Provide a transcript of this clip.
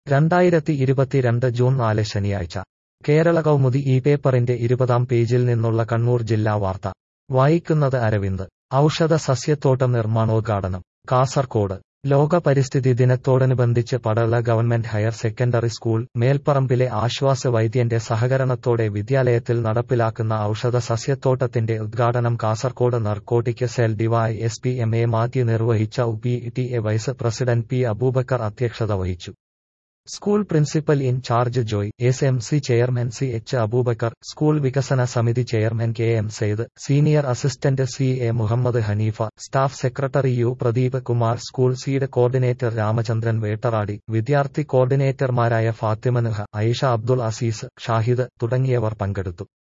രണ്ടായിരത്തി ഇരുപത്തിരണ്ട് ജൂൺ നാല് ശനിയാഴ്ച കേരള കൗമുദി ഈ പേപ്പറിന്റെ ഇരുപതാം പേജിൽ നിന്നുള്ള കണ്ണൂർ ജില്ലാ വാർത്ത വായിക്കുന്നത് അരവിന്ദ് ഔഷധ സസ്യത്തോട്ടം നിർമ്മാണോദ്ഘാടനം കാസർകോട് ലോക പരിസ്ഥിതി ദിനത്തോടനുബന്ധിച്ച് Padala government higher secondary school മേൽപ്പറമ്പിലെ ആശ്വാസ വൈദ്യന്റെ സഹകരണത്തോടെ വിദ്യാലയത്തിൽ നടപ്പിലാക്കുന്ന ഔഷധ സസ്യത്തോട്ടത്തിന്റെ ഉദ്ഘാടനം Kasaragod narcotic cell DY S P M A Mathew നിർവഹിച്ച P T A vice president P Aboobacker അധ്യക്ഷത വഹിച്ചു school principal in charge Joy S M C chairman C H Aboobacker school വികസന സമിതി chairman K M Sayed senior assistant C A Muhammad Haneefa staff secretary U Pradeep Kumar school seed coordinator Ramachandran വേട്ടറാടി വിദ്യാർത്ഥി കോർഡിനേറ്റർമാരായ ഫാത്തിമനുഹ ഐഷ അബ്ദുൾ അസീസ് ഷാഹിദ് തുടങ്ങിയവർ പങ്കെടുത്തു